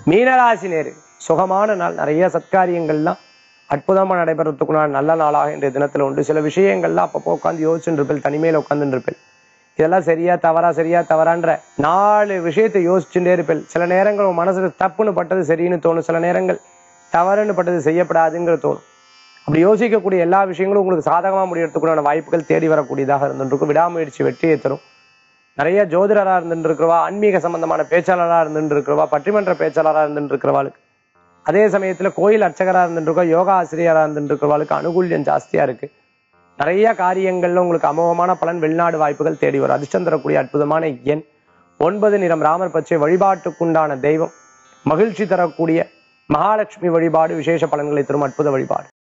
மீனராசி நேரு சுகமான நாள் நிறைய சத்காரியங்கள்லாம் அற்புதமா நடைபெறத்துக்குள்ள நல்ல நாளாக இன்றைய தினத்துல உண்டு சில விஷயங்கள்லாம் அப்பப்போ உட்காந்து யோசிச்சுட்டு இருப்பேன் தனிமையில உட்காந்துட்டு இருப்பேன் இதெல்லாம் சரியா தவறா சரியா தவறான்ற நாலு விஷயத்தை யோசிச்சுட்டே இருப்பேன் சில நேரங்கள் உன் மனசுல தப்புன்னு பட்டது சரின்னு தோணும் சில நேரங்கள் தவறுன்னு பட்டது செய்யப்படாதுங்கிற தோணும் அப்படி யோசிக்கக்கூடிய எல்லா விஷயங்களும் உங்களுக்கு சாதகமா முடியறதுக்குள்ளான வாய்ப்புகள் தேடி வரக்கூடியதாக இருந்துருக்கும் விடாமுயற்சி வெற்றியை தரும் நிறைய ஜோதிடரா இருந்துட்டு இருக்கிறவா ஆன்மீக சம்பந்தமான பேச்சாளரா இருந்துட்டு இருக்கிறவா பட்டிமன்ற பேச்சாளரா இருந்துட்டு இருக்கிறவாளுக்கு அதே சமயத்துல கோயில் அர்ச்சகரா இருந்துட்டு இருக்கா யோகா ஆசிரியரா இருந்துட்டு இருக்கிறவாளுக்கு அனுகூல்யம் ஜாஸ்தியா இருக்கு நிறைய காரியங்கள்ல உங்களுக்கு அமோகமான பலன் வெளிநாடு வாய்ப்புகள் தேடி வரும் அதிர்ஷ்டம் தரக்கூடிய அற்புதமான எண் ஒன்பது நிறம் ராமர் பச்சை வழிபாட்டுக்குண்டான தெய்வம் மகிழ்ச்சி தரக்கூடிய மகாலட்சுமி வழிபாடு விசேஷ பலன்களை தரும் அற்புத வழிபாடு